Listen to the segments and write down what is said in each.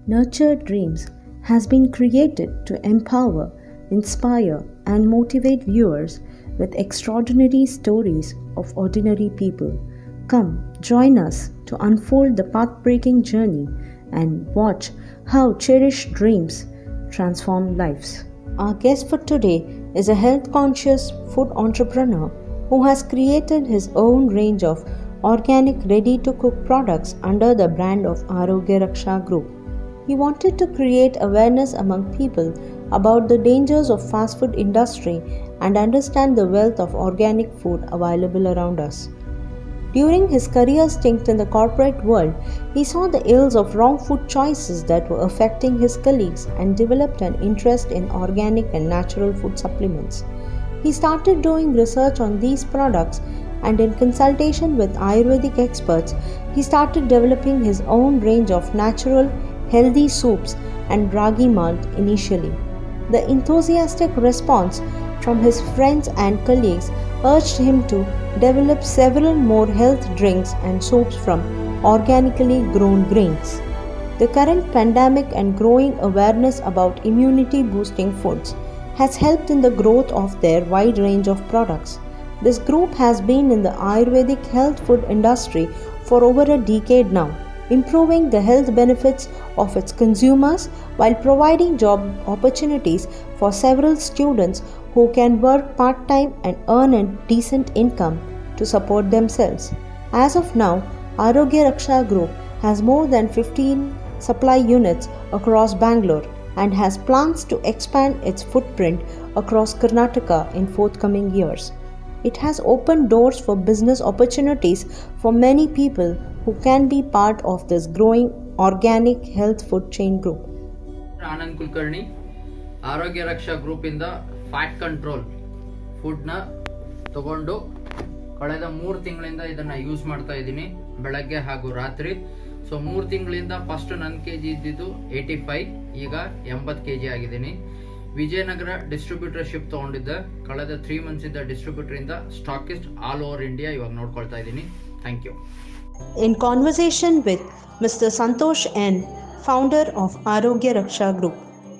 Nurture Dreams has been created to empower, inspire, and motivate viewers with extraordinary stories of ordinary people. Come, join us to unfold the path breaking journey and watch how cherished dreams transform lives. Our guest for today is a health conscious food entrepreneur who has created his own range of organic ready to cook products under the brand of Arogya Raksha Group. He wanted to create awareness among people about the dangers of fast food industry and understand the wealth of organic food available around us. During his career stint in the corporate world, he saw the ills of wrong food choices that were affecting his colleagues and developed an interest in organic and natural food supplements. He started doing research on these products and in consultation with Ayurvedic experts, he started developing his own range of natural, healthy soups and ragi malt initially. The enthusiastic response from his friends and colleagues urged him to develop several more health drinks and soups from organically grown grains. The current pandemic and growing awareness about immunity boosting foods has helped in the growth of their wide range of products. This group has been in the Ayurvedic health food industry for over a decade now, improving the health benefits of its consumers while providing job opportunities for several students who can work part time and earn a decent income to support themselves. As of now, Arogya Raksha Group has more than 15 supply units across Bangalore and has plans to expand its footprint across Karnataka in forthcoming years. It has opened doors for business opportunities for many people who can be part of this growing organic health food chain group. Anand Kulkarni ಆರೋಗ್ಯ ರಕ್ಷಾ ಗ್ರೂಪಿಂದ fat control ಫುಡ್ನ ತಗೊಂಡು ಕಳೆದ ಮೂರು ತಿಂಗಳಿಂದ ಇದನ್ನ use ಮಾಡ್ತಾ ಇದ್ದೀನಿ ಬೆಳಗ್ಗೆ ಹಾಗೂ ರಾತ್ರಿ ಸೊ ಮೂರು ತಿಂಗಳಿಂದ ಫಸ್ಟ್ ನನ್ನ ಕೆ ಜಿ ಇದ್ದಿದ್ದು ಏಯ್ಟಿ ಫೈವ್ ಈಗ ಎಂಬತ್ತು ಕೆ ಜಿ ಆಗಿದ್ದೀನಿ ವಿಜಯನಗರ ಡಿಸ್ಟ್ರಿಬ್ಯೂಟರ್ಶಿಪ್ ತಗೊಂಡಿದ್ದೆ ಕಳೆದ ತ್ರೀ ಮಂತ್ಸ್ ಇದ್ದ ಡಿಸ್ಟ್ರಿಬ್ಯೂಟರ್ ಇಂದ ಸ್ಟಾಕಿಸ್ಟ್ ಆಲ್ ಓವರ್ ಇಂಡಿಯಾ ಇವಾಗ ನೋಡ್ಕೊಳ್ತಾ ಇದ್ದೀನಿ thank you In conversation with Mr. Santosh N, founder of Arogya Raksha Group.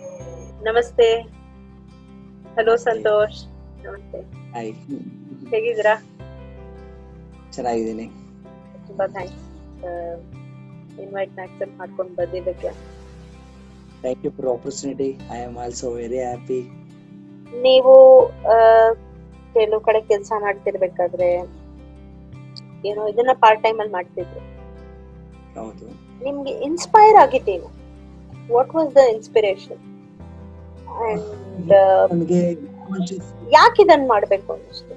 ನಮಸ್ತೆ ಹಲೋ ಸಂತೋಷ್ ನಮಸ್ತೆ ಹಾಯ್ ಹೇಗಿದ್ದೀರಾ ಚೆನ್ನಾಗಿದ್ದೀನಿ ತುಂಬಾ ಥ್ಯಾಂಕ್ಸ್ ಇನ್ವೈಟ್ ನ ಅಕ್ಸೆಪ್ಟ್ ಮಾಡ್ಕೊಂಡು ಬಂದಿದ್ದಕ್ಕೆ thank you for opportunity I am also very happy ನೀವು ಆ, ಕೆಲವು ಕಡೆ ಕೆಲಸ ಮಾಡ್ತಿರ್ಬೇಕಾದ್ರೆ ಏನೋ ಇದನ್ನ ಪಾರ್ಟ್ ಟೈಮ್ ಅಲ್ಲಿ ಮಾಡ್ತಿದ್ರು ಹೌದು ನಿಮ್ಗೆ ಇನ್ಸ್ಪೈರ್ ಆಗಿದ್ದೇನು what was the inspiration and ನನಗೆ ಯಾಕೆ ಇದನ್ನ ಮಾಡ್ಬೇಕು ಅನ್ನಿಸ್ತು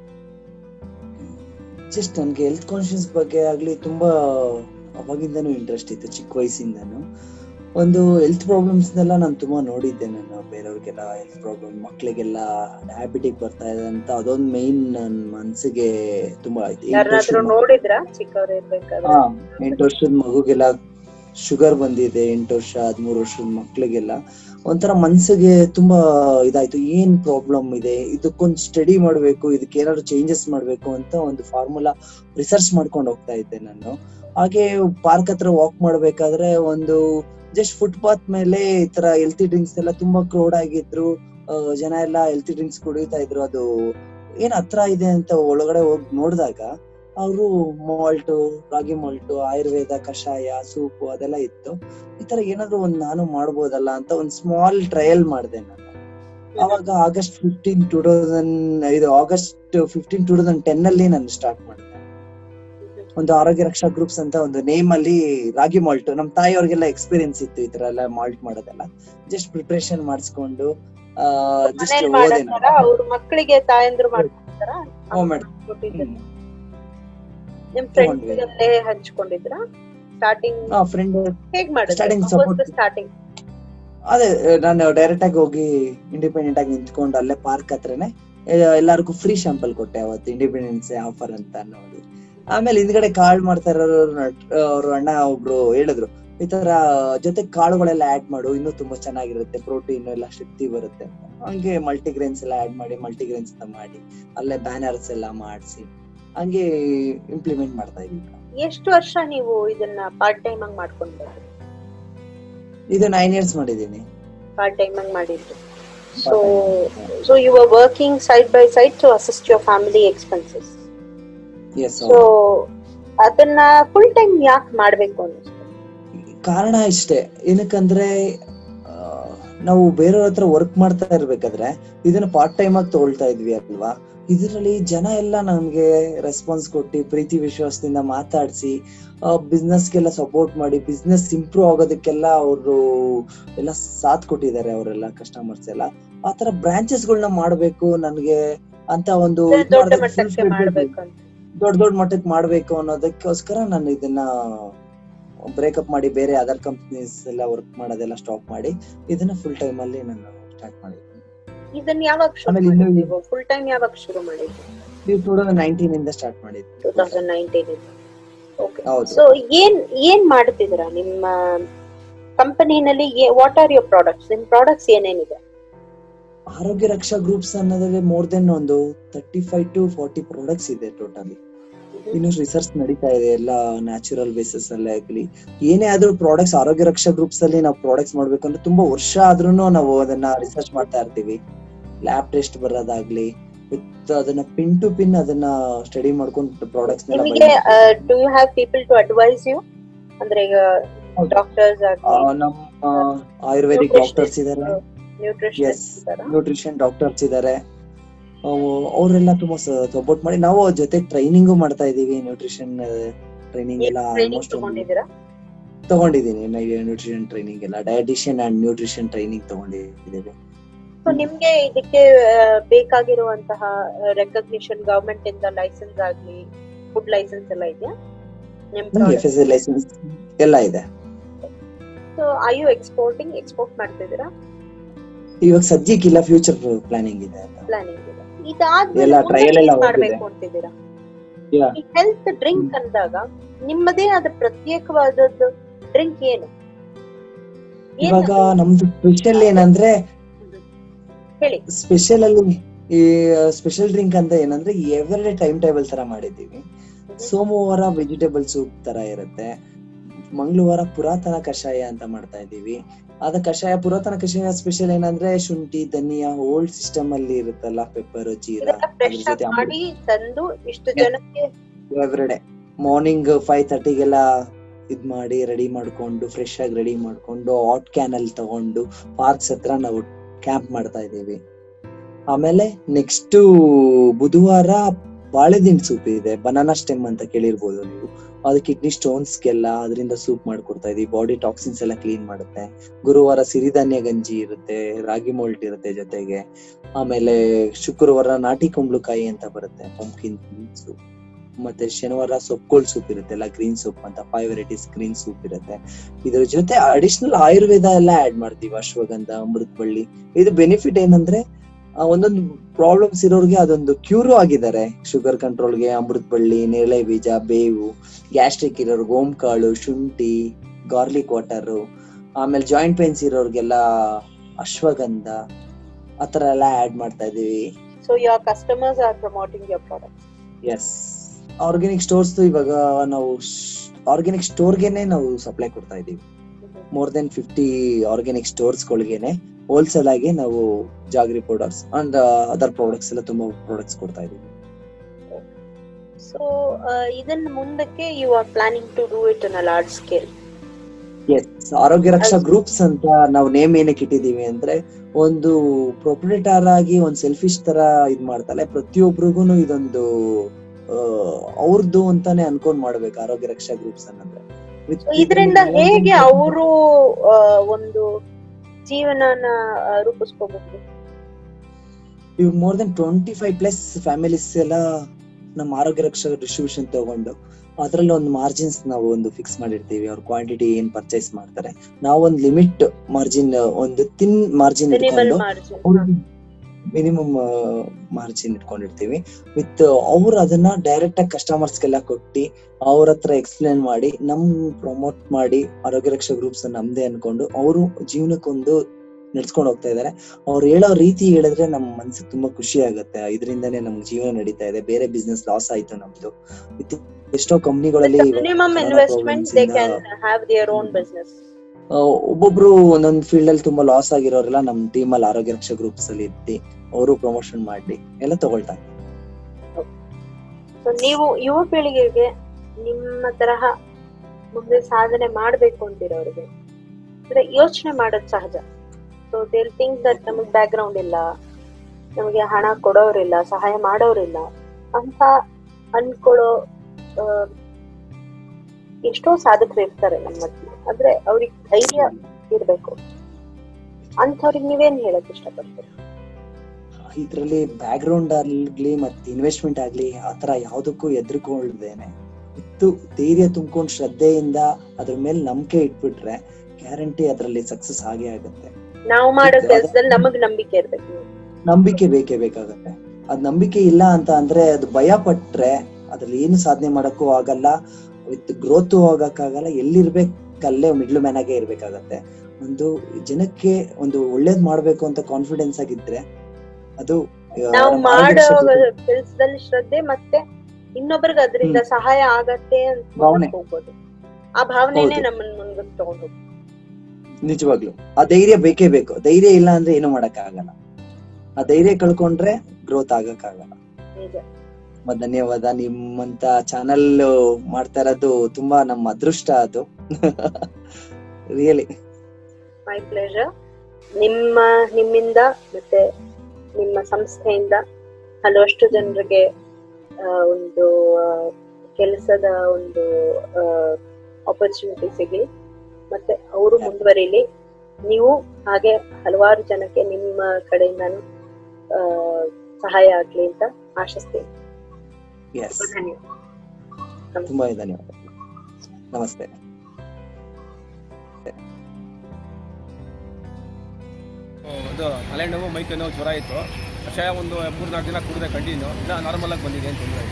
ಜಸ್ಟ್ ನನಗೆ ಹೆಲ್ತ್ ಕಾನ್ಶಿಯಸ್ ಬಗ್ಗೆ ಆಗ್ಲಿ ತುಂಬಾ ಅವಾಗಿಂದನೂ ಇಂಟ್ರೆಸ್ಟ್ ಇತ್ತು ಚಿಕ್ಕ ವಯಸ್ಸಿಂದನು ಒಂದು ಹೆಲ್ತ್ ಪ್ರಾಬ್ಲಮ್ಸ್ನೆಲ್ಲ ನಾನು ತುಂಬಾ ನೋಡಿದ್ದೆ ನಾನು ಬೇರೆಯವ್ರಿಗೆಲ್ಲ ಹೆಲ್ತ್ ಪ್ರಾಬ್ಲಮ್ ಮಕ್ಳಿಗೆಲ್ಲ ಡಯಾಬಿಟಿಕ್ ಬರ್ತಾ ಇದೆ ಅಂತ ಅದೊಂದು ಮೈನ್ ನನ್ನ ಮನ್ಸಿಗೆ ತುಂಬಾ ಆಯ್ತು ಎಂಟು ಯಾರನ್ನಾದ್ರೂ ವರ್ಷದ ಮಗು- ನೋಡಿದ್ರಾ ಚಿಕ್ಕವ್ರು ಇರ್ಬೇಕಾದ್ರೆ ಹಾ, ಎಂಟು ವರ್ಷದ ಮಗುಗೆಲ್ಲ ಶುಗರ್ ಬಂದಿದೆ ಎಂಟು ವರ್ಷ ಹದಿಮೂರು ವರ್ಷದ ಮಕ್ಳಿಗೆಲ್ಲ ಒಂಥರ ಮನ್ಸಿಗೆ ತುಂಬಾ ಇದಾಯ್ತು ಏನ್ ಪ್ರಾಬ್ಲಮ್ ಇದೆ ಇದಕ್ಕೊಂದು ಸ್ಟಡಿ ಮಾಡ್ಬೇಕು ಇದಕ್ಕೆ ಏನಾದ್ರು ಚೇಂಜಸ್ ಮಾಡ್ಬೇಕು ಅಂತ ಒಂದು ಫಾರ್ಮುಲಾ ರಿಸರ್ಚ್ ಮಾಡ್ಕೊಂಡು ಹೋಗ್ತಾ ಇದ್ದೆ ನಾನು ಹಾಗೆ ಪಾರ್ಕ್ ಹತ್ರ ವಾಕ್ ಮಾಡ್ಬೇಕಾದ್ರೆ ಒಂದು ಜಸ್ಟ್ ಫುಟ್ಪಾತ್ ಮೇಲೆ ಈ ತರ ಹೆಲ್ತಿ ಡ್ರಿಂಕ್ಸ್ ಎಲ್ಲ ತುಂಬಾ ಕ್ರೌಡ್ ಆಗಿದ್ರು ಆ, ಜನ ಎಲ್ಲ ಹೆಲ್ತಿ ಡ್ರಿಂಕ್ಸ್ ಕುಡಿತಾ ಇದ್ರು ಅದು ಏನ್ ಹತ್ರ ಇದೆ ಅಂತ ಒಳಗಡೆ ಹೋಗಿ ನೋಡಿದಾಗ ಅವರು ಮಾಲ್ಟು ರಾಗಿ ಮಾಲ್ಟು ಆಯುರ್ವೇದ ಕಷಾಯ ಸೂಪು ಅದೆಲ್ಲ ಇತ್ತು ಈ ತರ ಏನಾದ್ರು ಒಂದ್ ನಾನು ಮಾಡ್ಬೋದಲ್ಲ ಅಂತ ಒಂದ್ ಸ್ಮಾಲ್ ಟ್ರಯಲ್ ಮಾಡಿದೆ ನಾನು ಅವಾಗ ಆಗಸ್ಟ್ ಫಿಫ್ಟೀನ್ ಟೂ ತೌಸಂಡ್ ಇದು August fifteen two thousand ten ಅಲ್ಲಿ ನಾನು ಸ್ಟಾರ್ಟ್ ಮಾಡಿದೆ ಒಂದು ಆರೋಗ್ಯ ರಕ್ಷಾ ಗ್ರೂಪ್ಸ್ ಅಂತ ಒಂದು ನೇಮ್ ಅಲ್ಲಿ ರಾಗಿ ಮಾಲ್ಟ್ ನಮ್ ತಾಯಿಯವ್ರಿಗೆಲ್ಲ ಎಕ್ಸ್ಪೀರಿಯನ್ಸ್ ಇತ್ತು ಈ ತರ ಎಲ್ಲ ಮಾಲ್ಟ್ ಮಾಡೋದೆಲ್ಲ ಜಸ್ಟ್ ಪ್ರಿಪರೇಷನ್ ಮಾಡಿಸ್ಕೊಂಡು ಜಸ್ಟ್ ಮನೇಲಿ ಓದೆ ಮಾಡತ್ತಾರ ಅವ್ರ ಮಕ್ಕಳಿಗೆ ತಾಯಂದ್ರು ಮಾಡ್ಕೊಡ್ತಾರ ಹ್ಞೂ madam. ಕೊಟ್ಟಿದ್ದಾರೆ. ನಿಮ್ ತಗೊಂಡ್ವಿ. ಫ್ರೆಂಡ್ಸ್ ಅಲ್ಲೇ ಹಂಚ್ಕೊಂಡಿದ್ರ ಸ್ಟಾರ್ಟಿಂಗ್ ಫ್ರೆಂಡ್ ಹೇಗ್ ಮಾಡಿದ್ರು starting support- ಸ್ಟಾರ್ಟಿಂಗ್ ಅದೇ ನಾನು ಡೈರೆಕ್ಟ್ ಆಗಿ ಹೋಗಿ ಇಂಡಿಪೆಂಡೆಂಟ್ ಆಗಿ ನಿಂತ್ಕೊಂಡು ಅಲ್ಲೇ ಪಾರ್ಕ್ ಹತ್ರನೇ ಎಲ್ಲರಿಗೂ ಫ್ರೀ ಶಾಂಪಲ್ ಕೊಟ್ಟೆ ಅವತ್ತು ಇಂಡಿಪೆಂಡೆನ್ಸ್ ಆಫರ್ ಅಂತ ನೋಡಿ ಆಮೇಲೆ ಹಿಂದ್ಗಡೆ ಕಾಳ್ ಮಾಡ್ತಾ ಇರೋರು ಅವ್ರ ಅಣ್ಣ ಒಬ್ರು ಹೇಳಿದ್ರು ಈ ತರ ಜೊತೆ ಕಾಳುಗಳೆಲ್ಲ ಆಡ್ ಮಾಡು ಇನ್ನೂ ತುಂಬಾ ಚೆನ್ನಾಗಿರುತ್ತೆ ಪ್ರೋಟೀನ್ ಎಲ್ಲ ಶಕ್ತಿ ಬರುತ್ತೆ ಅಂತ ಹಂಗೆ ಮಲ್ಟಿಗ್ರೇನ್ಸ್ ಎಲ್ಲ ಆಡ್ ಮಾಡಿ ಮಲ್ಟಿಗ್ರೇನ್ಸ್ ಅಂತ ಮಾಡಿ ಅಲ್ಲೇ ಬ್ಯಾನರ್ಸ್ ಎಲ್ಲ ಮಾಡಿಸಿ ಹಂಗೆ ಇಂಪ್ಲಿಮೆಂಟ್ ಮಾಡ್ತಾ ಇದೀವಿ ಎಷ್ಟು ವರ್ಷ ನೀವು ಇದನ್ನ ಪಾರ್ಟ್ ಟೈಮ್ ಆಗಿ ಮಾಡ್ಕೊಂಡು ಬಂದ್ರಿ ಇದು ನೈನ್ ಇಯರ್ಸ್ ಮಾಡಿದೀನಿ ಪಾರ್ಟ್ ಟೈಮ್ ಆಗಿ ಮಾಡಿದ್ರು so so you are working side by side to assist your family expenses yes so ಅದನ್ನ ಫುಲ್ ಟೈಮ್ ಯಾಕೆ ಮಾಡ್ಬೇಕು ಅನ್ನಿಸ್ತು ಕಾರಣ ಇಷ್ಟೇ ಏನಕ್ಕಂದ್ರೆ ಆ, ನಾವು ಬೇರೆಯವ್ರ ಹತ್ರ ವರ್ಕ್ ಮಾಡ್ತಾ ಇರ್ಬೇಕಾದ್ರೆ ಇದನ್ನ ಪಾರ್ಟ್ ಟೈಮ್ ಆಗಿ ತಗೊಳ್ತಾ ಇದ್ವಿ ಅಲ್ವಾ ಇದರಲ್ಲಿ ಜನ ಎಲ್ಲ ನಮ್ಗೆ ರೆಸ್ಪಾನ್ಸ್ ಕೊಟ್ಟು ಪ್ರೀತಿ ವಿಶ್ವಾಸದಿಂದ ಮಾತಾಡಿಸಿ ಬಿಸ್ನೆಸ್ಗೆಲ್ಲ ಸಪೋರ್ಟ್ ಮಾಡಿ ಬಿಸ್ನೆಸ್ ಇಂಪ್ರೂವ್ ಆಗೋದಕ್ಕೆಲ್ಲ ಅವರು ಎಲ್ಲ ಸಾಥ್ ಕೊಟ್ಟಿದ್ದಾರೆ ಅವರೆಲ್ಲ ಕಸ್ಟಮರ್ಸ್ ಎಲ್ಲ ಆತರ ಬ್ರಾಂಚಸ್ ಗಳನ್ನ ಮಾಡ್ಬೇಕು ನನ್ಗೆ ಅಂತ ಒಂದು ಇದ್ ದೊಡ್ಡ ಮಾಡೋದಕ್ಕೆ full ಮಟ್ಟಕ್ಕೆ fledged ಮಾಡ್ಬೇಕು ಅಂತ ದೊಡ್ಡ ದೊಡ್ಡ ಮಟ್ಟಕ್ಕೆ ಮಾಡ್ಬೇಕು ಅನ್ನೋದಕ್ಕೋಸ್ಕರ ನಾನು ಇದನ್ನ ಬ್ರೇಕಪ್ ಮಾಡಿ ಬೇರೆ ಅದರ್ ಕಂಪ್ನೀಸ್ ಎಲ್ಲ ವರ್ಕ್ ಮಾಡೋದೆಲ್ಲ ಸ್ಟಾಪ್ ಮಾಡಿ ಇದನ್ನ ಫುಲ್ ಟೈಮ್ ಅಲ್ಲಿ ನಾನು ಸ್ಟಾರ್ಟ್ ಮಾಡಿದ್ದೀನಿ ಇದನ್ನ ಯಾವಾಗ ಶುರು ಆಮೇಲೆ ಇನ್ನು- ಮಾಡಿದ್ವಿ ಫುಲ್ ಟೈಮ್ ಯಾವಾಗ ಶುರು ಮಾಡಿದ್ವಿ ನೀವು ಟೂ ತೌಸಂಡ್ ನೈನ್ಟೀನ್ ಇಂದ ಸ್ಟಾರ್ಟ್ ಮಾಡಿದ್ವಿ ಟೂ ತೌಸಂಡ್ ನೈನ್ಟೀನ್ ಓಕೆ ಹೌದು ಸೊ ಏನ್ ಏನ್ ಮಾಡ್ತಿದ್ದೀರಾ ನಿಮ್ಮ ಕಂಪನಿನಲ್ಲಿ ವಾಟ್ ಆರ್ ಯುವರ್ ಪ್ರಾಡಕ್ಟ್ಸ್ ನಿಮ್ ಪ್ರಾಡಕ್ಟ್ಸ್ ಏನೇನಿದೆ ಆರೋಗ್ಯ ರಕ್ಷಾ ಗ್ರೂಪ್ಸ್ ಅನ್ನೋದ್ರಲ್ಲಿ ಮೋರ್ ದೆನ್ ಒಂದು thirty five to forty products ಇದೆ ಟೋಟಲಿ ಇನ್ನು ರಿಸರ್ಚ್ ನಡೀತಾ ಇದೆ ಎಲ್ಲ ನ್ಯಾಚುರಲ್ ಬೇಸಿಸ್ ಅಲ್ಲೇ ಆಗ್ಲಿ ಏನೇ ಆದ್ರೂ ಪ್ರಾಡಕ್ಟ್ಸ್ ಆರೋಗ್ಯ ರಕ್ಷಾ ಗ್ರೂಪ್ಸ್ ಅಲ್ಲಿ ನಾವು ಪ್ರಾಡಕ್ಟ್ಸ್ ಮಾಡ್ಬೇಕು ಅಂದ್ರೆ ತುಂಬಾ ವರ್ಷ ಆದ್ರೂ ನಾವು ಅದನ್ನ ರಿಸರ್ಚ್ ಮಾಡ್ತಾ ಇರ್ತೀವಿ ಲ್ಯಾಬ್ ಟೆಸ್ಟ್ ಬರೋದಾಗ್ಲಿ ವಿತ್ ಅದನ್ನ ಪಿನ್ ಟು ಪಿನ್ ಅದನ್ನ ಸ್ಟಡಿ ಮಾಡ್ಕೊಂಡು ಪ್ರಾಡಕ್ಟ್ಸ್ ನಿಮಗೆ do you have people to advise you ಅಂದ್ರೆ ಈಗ ಹೌದು. ಡಾಕ್ಟರ್ಸ್ ಆಗಲಿ ನಮ್ಮ ಆಯುರ್ವೇದಿಕ್ Nutritionist. ಡಾಕ್ಟರ್ಸ್ ಇದಾರೆ ನ್ಯೂಟ್ರಿಷನಿಸ್ಟ್ Yes. ಇದ್ದಾರಾ ನ್ಯೂಟ್ರಿಷನ್ ಡಾಕ್ಟರ್ಸ್ ಇದಾರೆ ಅವರೆಲ್ಲ ತುಂಬಾ ಸಪೋರ್ಟ್ ಮಾಡಿ ನಾವು ಅವ್ರ ಜೊತೆ ಟ್ರೈನಿಂಗು ಮಾಡ್ತಾ ಇದೀವಿ ನ್ಯೂಟ್ರಿಷನ್ ಟ್ರೈನಿಂಗ್ ಎಲ್ಲ ಟ್ರೈನಿಂಗ್ ಆಲ್ಮೋಸ್ಟ್ ತಗೊಂಡಿದ್ದೀರಾ ತಗೊಂಡಿದ್ದೀನಿ ನ್ಯೂಟ್ರಿಷನ್ ಟ್ರೈನಿಂಗ್ ಎಲ್ಲ ಡಯಟಿಷಿಯನ್ ಅಂಡ್ ನ್ಯೂಟ್ರಿಷನ್ ಟ್ರೈನಿಂಗ್ ತಗೊಂಡಿದ್ದೀವಿ ಸೊ ನಿಮ್ಗೆ ಇದಕ್ಕೆ ಆ, ಬೇಕಾಗಿರುವಂತಹ ರೆಕಗ್ನಿಷನ್ ಗವರ್ಮೆಂಟ್ ಇಂದ ಲೈಸೆನ್ಸ್ ಆಗ್ಲಿ ಫುಡ್ ಲೈಸೆನ್ಸ್ ಎಲ್ಲ ಇದೆಯಾ ನಿಮ್ ಎಫ್ ಎಸ್ ಲೈಸೆನ್ಸ್ ಎಲ್ಲ ಇದೆ so I you exporting export ಮಾಡ್ತಿದ್ದೀರಾ ಇವಾಗ ಸದ್ಯಕ್ಕಿಲ್ಲ ಫ್ಯೂಚರ್ ಪ್ಲಾನಿಂಗ್ ಇದೆ ಪ್ಲಾನಿಂಗ್ ಇದೆ ಇದಾದ್ಮೇಲೆ ಎಲ್ಲ ಮುಂದೆ trial ಎಲ್ಲ ಏನ್ ಹೋಗಿದೆ. ಮಾಡ್ಬೇಕು ಅಂತಿದ್ದೀರಾ Yeah. ಈ ಹೆಲ್ತ್ ಡ್ರಿಂಕ್ ಅಂದಾಗ ನಿಮ್ಮದೇ ಆದ ಪ್ರತ್ಯೇಕವಾದದ್ದು ಡ್ರಿಂಕ್ ಏನು ಏನ್ ಇವಾಗ ಅದು? ನಮ್ದು ಸ್ಪೆಷಲ್ ಏನಂದ್ರೆ ಹೇಳಿ ಸ್ಪೆಷಲ್ ಅಲ್ಲಿ ಈ ಸ್ಪೆಷಲ್ ಡ್ರಿಂಕ್ ಅಂತ ಏನಂದ್ರೆ ಎವ್ರಿ ಟೈಮ್ ಟೇಬಲ್ ತರ ಮಾಡಿದೀವಿ ಸೋಮವಾರ ವೆಜಿಟೇಬಲ್ ಸೂಪ್ ತರ ಇರುತ್ತೆ ಮಂಗಳವಾರ ಪುರಾತನ ಕಷಾಯ ಅಂತ ಮಾಡ್ತಾ ಇದೀವಿ ಅದ ಕಷಾಯ ಪುರಾತನ ಕಷಾಯ ಸ್ಪೆಷಲ್ ಏನಂದ್ರೆ ಶುಂಠಿ ಧನಿಯಾ ಓಲ್ಡ್ ಸಿಸ್ಟಮ್ ಅಲ್ಲಿ ಇರುತ್ತಲ್ಲ ಪೆಪ್ಪರ್ ಜೀರಾ ಇದೆಲ್ಲ ಅದ್ರ ಫ್ರೆಶ್ ಜೊತೆ ಆಗಿ ಮಾಡಿ ತಂದು ಇಷ್ಟು Yeah. ಜನಕ್ಕೆ ಎವ್ರಿ ಡೇ ಮಾರ್ನಿಂಗ್ ಫೈವ್ ತರ್ಟಿಗೆಲ್ಲ ಇದ್ ಮಾಡಿ ರೆಡಿ ಮಾಡ್ಕೊಂಡು ಫ್ರೆಶ್ ಆಗಿ ರೆಡಿ ಮಾಡ್ಕೊಂಡು ಹಾಟ್ ಕ್ಯಾನ್ ಅಲ್ಲಿ ತಗೊಂಡು ಪಾರ್ಕ್ಸ್ ಹತ್ರ ನಾವು ಕ್ಯಾಂಪ್ ಮಾಡ್ತಾ ಇದೀವಿ ಆಮೇಲೆ ನೆಕ್ಸ್ಟ್ ಬುಧವಾರ ಬಾಳೆದಿನ್ ಸೂಪ್ ಇದೆ ಬನಾನಾ ಸ್ಟೆಮ್ ಅಂತ ಕೇಳಿರ್ಬೋದು ನೀವು ಅದು ಕಿಡ್ನಿ ಸ್ಟೋನ್ಸ್ಗೆಲ್ಲ ಅದರಿಂದ ಸೂಪ್ ಮಾಡ್ಕೊಡ್ತಾ ಇದೀವಿ ಬಾಡಿ ಟಾಕ್ಸಿನ್ಸ್ ಎಲ್ಲ ಕ್ಲೀನ್ ಮಾಡುತ್ತೆ ಗುರುವಾರ ಸಿರಿಧಾನ್ಯ ಗಂಜಿ ಇರುತ್ತೆ ರಾಗಿ ಮೋಲ್ಟ್ ಇರುತ್ತೆ ಜೊತೆಗೆ ಆಮೇಲೆ ಶುಕ್ರವಾರ ನಾಟಿ ಕುಂಬಳಕಾಯಿ ಅಂತ ಬರುತ್ತೆ ಪಂಪ್ಕಿನ್ ಸೂಪ್ ಮತ್ತೆ ಶನಿವಾರ ಸೊಪ್ಪುಗಳ ಸೂಪ್ ಇರುತ್ತೆ ಎಲ್ಲ ಗ್ರೀನ್ ಸೂಪ್ ಅಂತ ಫೈವ್ ವೆರೈಟೀಸ್ ಗ್ರೀನ್ ಸೂಪ್ ಇರುತ್ತೆ ಇದ್ರ ಜೊತೆ ಅಡಿಷನಲ್ ಆಯುರ್ವೇದ ಎಲ್ಲ ಆಡ್ ಮಾಡ್ತೀವಿ ಅಶ್ವಗಂಧ ಅಮೃತ ಬಳ್ಳಿ ಇದು ಬೆನಿಫಿಟ್ ಏನಂದ್ರೆ ಆ, ಒಂದೊಂದು ಪ್ರಾಬ್ಲಮ್ಸ್ ಇರೋರ್ಗೆ ಅದೊಂದು ಕ್ಯೂರು ಆಗಿದ್ದಾರೆ ಶುಗರ್ ಕಂಟ್ರೋಲ್ಗೆ ಅಮೃತ ಬಳ್ಳಿ ನೇರಳೆ ಬೀಜ ಬೇವು ಗ್ಯಾಸ್ಟ್ರಿಕ್ ಇರೋರ್ಗೆ ಓಂಕಾಳು ಶುಂಠಿ ಗಾರ್ಲಿಕ್ ವಾಟರ್ ಆಮೇಲೆ ಜಾಯಿಂಟ್ ಪೇನ್ಸ್ ಇರೋರ್ಗೆಲ್ಲ ಅಶ್ವಗಂಧ ಆತರ ಎಲ್ಲ ಆಡ್ ಮಾಡ್ತಾ ಇದೀವಿ so your customers are promoting your product as organic stores ಇವಾಗ ನಾವು ಆರ್ಗ್ಯಾನಿಕ್ ಸ್ಟೋರ್ಗೆನೆ ನಾವು ಸಪ್ಲೈ ಕೊಡ್ತಾ ಇದೀವಿ more than fifty organic stores ಗಳಿಗೆನೆ ಹೋಲ್ಸೇಲ್ ಆಗಿ ನಾವು jaggery powders and other products ಎಲ್ಲ ತುಂಬಾ ಪ್ರಾಡಕ್ಟ್ಸ್ ಕೊಡ್ತಾ ಇದೀವಿ ಸೊ ಇದನ್ನ ಮುಂದಕ್ಕೆ you are planning to do it in a large scale as Arogya Raksha groups ಅಂತ ನಾವು ನೇಮ್ ಏನಕ್ಕೆ ಇಟ್ಟಿದೀವಿ ಅಂದ್ರೆ ಒಂದು ಪ್ರೊಪ್ರೇಟರ್ ಆಗಿ ಒಂದ್ ಸೆಲ್ಫಿಶ್ ತರ ಇದ್ ಮಾಡ್ತಲ್ಲ ಪ್ರತಿಯೊಬ್ಬರಿಗೂ ಇದೊಂದು ಅವ್ರದ್ದು ಅಂತಾನೆ ಅನ್ಕೊಂಡ್ ಮಾಡ್ಬೇಕು ಆರೋಗ್ಯ ರಕ್ಷಾ ಗ್ರೂಪ್ಸ್ ಅನ್ನಂದ್ರೆ With ಇದರಿಂದ people ಹೇಗೆ ಅವರು ಒಂದು ಜೀವನನ ಆ, ರೂಪಿಸ್ಕೋಬಹುದು ಇವಾಗ more than twenty five plus families ಎಲ್ಲ ನಮ್ಮ ಆರೋಗ್ಯ ರಕ್ಷಾ ಡಿಸ್ಟ್ರಿಬ್ಯೂಷನ್ ತಗೊಂಡು ಅದ್ರಲ್ಲಿ ಒಂದು ಮಾರ್ಜಿನ್ಸ್ ನಾವು ಒಂದು ಫಿಕ್ಸ್ ಮಾಡಿರ್ತೀವಿ ಅವ್ರ ಕ್ವಾಂಟಿಟಿ ಏನ್ ಪರ್ಚೇಸ್ ಮಾಡ್ತಾರೆ ನಾವು ಒಂದು ಲಿಮಿಟ್ ಮಾರ್ಜಿನ್ ಒಂದು ತಿನ್ ಮಾರ್ಜಿನ್ ಮಿನಿಮಲ್ ಇಟ್ಕೊಂಡು ಮಾರ್ಜಿನ್ ಮಿನಿಮಮ್ ಮಾರ್ಜಿನ್ ಇಟ್ಕೊಂಡಿರ್ತೀವಿ ವಿತ್ ಅವ್ರು ಅದನ್ನ ಡೈರೆಕ್ಟ್ ಆಗಿ ಕಸ್ಟಮರ್ಸ್ಗೆಲ್ಲ ಕೊಟ್ಟು ಅವ್ರ ಹತ್ರ ಎಕ್ಸ್ಪ್ಲೇನ್ ಮಾಡಿ ನಮ್ ಪ್ರಮೋಟ್ ಮಾಡಿ ಆರೋಗ್ಯ ರಕ್ಷಾ ಗ್ರೂಪ್ಸ್ ನಮ್ದೇ ಅನ್ಕೊಂಡು ಅವರು ಜೀವನಕ್ಕೊಂದು ನಡ್ಸ್ಕೊಂಡು ಹೋಗ್ತಾ ಇದಾರೆ ಅವ್ರು ಹೇಳೋ ರೀತಿ ಹೇಳಿದ್ರೆ ನಮ್ ಮನ್ಸಿಗೆ ತುಂಬಾ ಖುಷಿ ಆಗುತ್ತೆ ಇದರಿಂದಾನೇ ನಮ್ ಜೀವನ ನಡೀತಾ ಇದೆ ಬೇರೆ ಬಿಸ್ನೆಸ್ ಲಾಸ್ ಆಯ್ತು ನಮ್ದು With ಎಷ್ಟೋ ಕಂಪ್ನಿಗಳಲ್ಲಿ minimum investment they can have their own business ಆ, ಒಬ್ಬೊಬ್ರು ಒಂದೊಂದ್ ಫೀಲ್ಡ್ ಅಲ್ಲಿ ತುಂಬಾ ಲಾಸ್ ಆಗಿರೋರೆಲ್ಲ ನಮ್ ಟೀಮ್ ಅಲ್ಲಿ ಆರೋಗ್ಯ ರಕ್ಷಾ ಗ್ರೂಪ್ಸ್ ಅಲ್ಲಿ ಇದ್ದು ಅವರು ಪ್ರಮೋಷನ್ ಮಾಡಿ ಎಲ್ಲ ತಗೊಳ್ತಾರೆ ಸೊ ನೀವು ಯುವ ಪೀಳಿಗೆಗೆ ನಿಮ್ಮ ತರಹ ಮುಂದೆ ಸಾಧನೆ ಮಾಡ್ಬೇಕು ಅಂತಿರೋರಿಗೆ ಅಂದ್ರೆ ಯೋಚನೆ ಮಾಡೋದು ಸಹಜ ಸೊ ದೇಲ್ ಥಿಂಕ್ ದಟ್ ನಮಗ್ ಬ್ಯಾಕ್ ಗ್ರೌಂಡ್ ಇಲ್ಲ ನಮಗೆ ಹಣ ಕೊಡೋರಿಲ್ಲ ಸಹಾಯ ಮಾಡೋರಿಲ್ಲ ಅಂತ ಅನ್ಕೊಳ್ಳೋ ಆ, ಎಷ್ಟೋ ಸಾಧಕರು ಇರ್ತಾರೆ ನಮ್ಮ ಮಧ್ಯೆ ಅಂದ್ರೆ ಅವ್ರಿಗೆ ಧೈರ್ಯ ಇರ್ಬೇಕು ಅಂಥವ್ರಿಗೆ ನೀವೇನ್ ಹೇಳಕ್ ಇಷ್ಟಪಡ್ತೀರಾ ಇದ್ರಲ್ಲಿ ಬ್ಯಾಕ್ ಗ್ರೌಂಡ್ ಆಗ್ಲಿ ಮತ್ತೆ ಇನ್ವೆಸ್ಟ್ಮೆಂಟ್ ಆಗ್ಲಿ ಆತರ ಯಾವ್ದಕ್ಕೂ ಎದ್ರುಕೊಳ್ದೇನೆ ಇತ್ತು ಧೈರ್ಯ ತುಂಬ್ಕೊಂಡ್ ಶ್ರದ್ಧೆಯಿಂದ ಅದ್ರ ಮೇಲೆ ನಂಬಿಕೆ ಇಟ್ಬಿಟ್ರೆ ಗ್ಯಾರಂಟಿ ಅದ್ರಲ್ಲಿ ಸಕ್ಸಸ್ ಆಗೇ ಆಗುತ್ತೆ ನಾವು ಮಾಡೋ ಇದು- ಕೆಲ್ಸದಲ್ಲಿ ನಮಗ್ ನಂಬಿಕೆ ಇರ್ಬೇಕು ನಂಬಿಕೆ ಬೇಕೇ ಬೇಕಾಗತ್ತೆ ಅದ್ ನಂಬಿಕೆ ಇಲ್ಲ ಅಂತ ಅಂದ್ರೆ ಅದು ಭಯ ಪಟ್ರೆ ಅದ್ರಲ್ಲಿ ಏನು ಸಾಧನೆ ಮಾಡಕ್ಕೂ ಆಗಲ್ಲ ವಿತ್ ಗ್ರೋತ್ ಆಗಕ್ಕಾಗಲ್ಲ ಎಲ್ಲಿರ್ಬೇಕಲ್ಲೇ ಮಿಡ್ಲ್ ಮ್ಯಾನ್ ಆಗೇ ಇರ್ಬೇಕಾಗತ್ತೆ ಒಂದು ಜನಕ್ಕೆ ಒಂದು ಒಳ್ಳೇದ್ ಮಾಡ್ಬೇಕು ಅಂತ ಕಾನ್ಫಿಡೆನ್ಸ್ ಆಗಿದ್ರೆ ಅದು ಆ, ನಾವು ನಮ್ಮ ಮಾಡೋ ಆರೋಗ್ಯ ಕ್ಷೇತ್ರದಲ್ಲಿ ಕೆಲ್ಸದಲ್ಲಿ ಶ್ರದ್ಧೆ ಮತ್ತೆ ಇನ್ನೊಬ್ಬರಿಗೆ ಅದರಿಂದ ಸಹಾಯ ಆಗತ್ತೆ ಅಂತ ಭಾವನೆ. ಮುಂದಕ್ಕೆ ಹೋಗ್ಬೋದು ಆ ಭಾವನೆನೇ ಹೌದು. ನಮ್ಮನ್ನ ಮುಂದಕ್ಕೆ ತಗೊಂಡು ಹೋಗ್ಬೋದು. ನಿಜವಾಗ್ಲು ಆ ಧೈರ್ಯ ಬೇಕೇ ಬೇಕು ಧೈರ್ಯ ಇಲ್ಲ ಅಂದ್ರೆ ಏನು ಮಾಡಕ್ ಆಗಲ್ಲ ಆ ಧೈರ್ಯ ಕಳ್ಕೊಂಡ್ರೆ ಗ್ರೋತ್ ಆಗಕ್ ಆಗಲ್ಲ ನಿಜ ತುಂಬಾ ಧನ್ಯವಾದ ನಿಮ್ಮಂತ ಚಾನಲ್ ಮಾಡ್ತಾ ಇರೋದು ತುಂಬಾ ನಮ್ಮ ಅದೃಷ್ಟ ಅದು ರಿಯಲಿ ಮೈ ಪ್ಲೇಜರ್ ನಿಮ್ಮ ನಿಮ್ಮಿಂದ ಮತ್ತೆ ನಿಮ್ಮ ಸಂಸ್ಥೆಯಿಂದ ಹಲವಷ್ಟು ಜನರಿಗೆ ಆ, ಒಂದು ಕೆಲಸದ ಒಂದು ಆಪರ್ಚುನಿಟಿ ಸಿಗ್ಲಿ ಮತ್ತೆ ಅವರು ಮುಂದುವರಿಲಿ ನೀವು ಹಾಗೆ ಹಲವಾರು ಜನಕ್ಕೆ ನಿಮ್ಮ ಕಡೆಯಿಂದಾನು ಆ, ಸಹಾಯ ಆಗ್ಲಿ ಅಂತ ಆಶಿಸ್ತೀನಿ ಎಸ್ ಧನ್ಯವಾದ ತುಂಬಾ ಧನ್ಯವಾದ ನಮಸ್ತೆ ಇದು ತಲೆನೋವು ಮೈಕೈ ನೋವು ಜ್ವರ ಇತ್ತು ಕಷಾಯ ಒಂದು ಮೂರು ನಾಲ್ಕು ದಿನ ಕುಡಿದೆ ಕಂಟಿನ್ಯೂ ಇಲ್ಲ ನಾರ್ಮಲ್ ಆಗಿ ಬಂದಿದೆ ಅಂತ ತೊಂದರೆ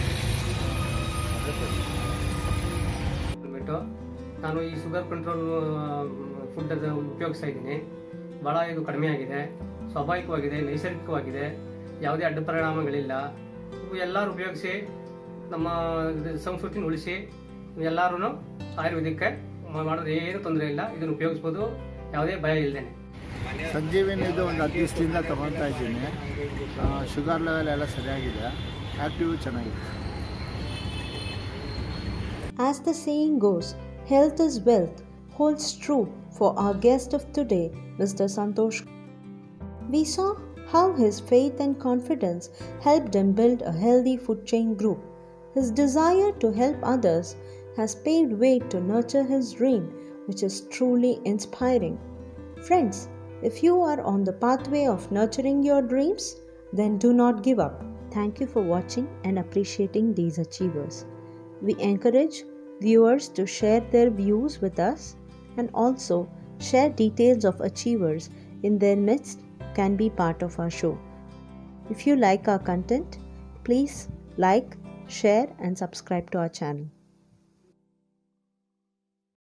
ಬಿಟ್ಟು ನಾನು ಈ ಶುಗರ್ ಕಂಟ್ರೋಲ್ ಫುಡ್ ಉಪಯೋಗಿಸ್ತಾ ಇದ್ದೀನಿ ಭಾಳ ಇದು ಕಡಿಮೆ ಆಗಿದೆ ಸ್ವಾಭಾವಿಕವಾಗಿದೆ ನೈಸರ್ಗಿಕವಾಗಿದೆ ಯಾವುದೇ ಅಡ್ಡ ಪರಿಣಾಮಗಳಿಲ್ಲ ಇವು ಎಲ್ಲರೂ ಉಪಯೋಗಿಸಿ ನಮ್ಮ ಇದು ಸಂಸ್ಕೃತಿನ ಉಳಿಸಿ ಎಲ್ಲರೂ ಆಯುರ್ವೇದಿಕ್ಕೆ ಮಾಡೋದು ಏನು ತೊಂದರೆ ಇಲ್ಲ ಇದನ್ನು ಉಪಯೋಗಿಸ್ಬೋದು ಯಾವುದೇ ಭಯ ಇಲ್ಲದೇನೆ ಸಂಜೀವಿನಿದು ಒಂದು ಹತ್ತು ದಿವಸದಿಂದ ತಗೊಳ್ತಾ ಇದ್ದೀನಿ ಶುಗರ್ ಲೆವೆಲ್ ಎಲ್ಲ ಸರಿಯಾಗಿದೆ ಆ್ಯಕ್ಟಿವ್ ಚೆನ್ನಾಗಿದೆ As the saying goes, health is wealth holds true for our guest of today, Mr. Santosh. We saw how his faith and confidence helped him build a healthy food chain group. His desire to help others has paved way to nurture his dream, which is truly inspiring. Friends, if you are on the pathway of nurturing your dreams, then do not give up. Thank you for watching and appreciating these achievers. We encourage viewers to share their views with us and also share details of achievers in their midst can be part of our show. If you like our content, please like, share, and subscribe to our channel.